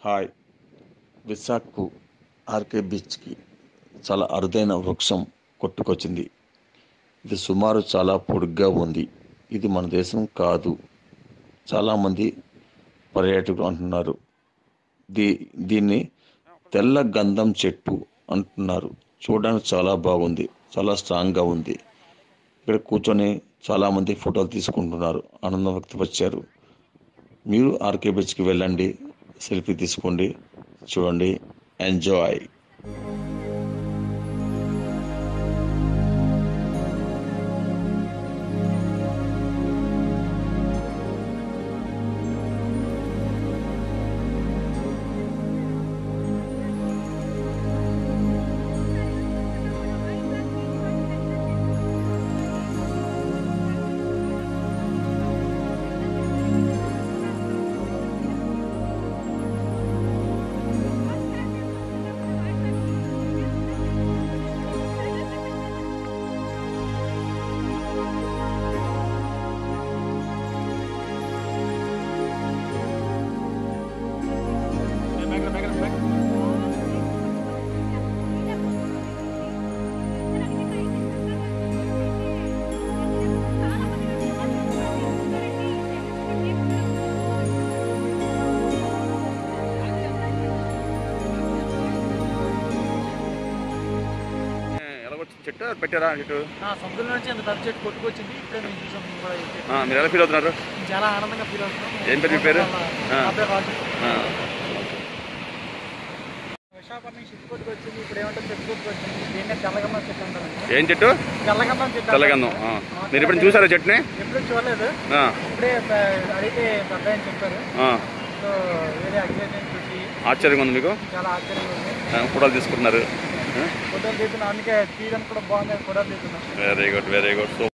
Hi విశాఖకు RK బీచ్కి చాలా అరుదైన వృక్షం కొట్టుకొచ్చింది ఇది సుమారు చాలా పొడుగ్గా ఉంది ఇది మన దేశం కాదు చాలామంది పర్యాటకులు అంటున్నారు దీ దీన్ని తెల్ల గంధం చెట్టు అంటున్నారు చూడడానికి చాలా బాగుంది చాలా స్ట్రాంగ్గా ఉంది ఇక్కడ కూర్చొని చాలామంది ఫోటోలు తీసుకుంటున్నారు ఆనందం వ్యక్తపరిచారు మీరు ఆర్కే బీచ్కి వెళ్ళండి సెల్ఫీ తీసుకోండి చూడండి ఎంజాయ్ ఎలా వచ్చింది చెట్టు పెట్టారా చెట్టు ఆ సముద్రం నుంచి అంత పెద్ద చెట్టు కొట్టుకొచ్చింది ఇప్పుడే మేము చూసాం మేము కూడా ఈ చెట్టు. ఆ, మీరు ఎలా ఫీల్ అవుతున్నారు మేము చాలా ఆనందంగా ఫీల్ అవుతున్నాం ఏం పేరు మీ పేరు? ఆ. నా పేరు రాజు. ఆ, విశాఖపట్నం చెట్టు కొట్టుకొచ్చింది ఇప్పుడు ఏమంటే చెట్టు కొట్టుకొచ్చింది దీన్నే తెల్లగమ్మ చెట్టు అంటారు ఏం చెట్టు తెల్లగమ్మ చెట్టు తెల్లగంధం ఆ. అంటారు. మీరు ఎప్పుడు చూసారా చెట్టుని ఎప్పుడు చూడలేదు ఆ, ఇప్పుడే ప- అడిగితే పెద్ద అని చెప్పారు ఆ. సో వేరే అగ్రేషన్ చూసి ఆశ్చర్యంగా ఉంది మీకు చాలా ఆశ్చర్యంగా ఉంది ఆ, ఫోటోలు తీసుకుంటున్నారు ఫోటోలు తీస్తున్నాం అందుకే తీయడానికి కూడా బాగుంది ఫోటోలు తీస్తున్నాం very good very good so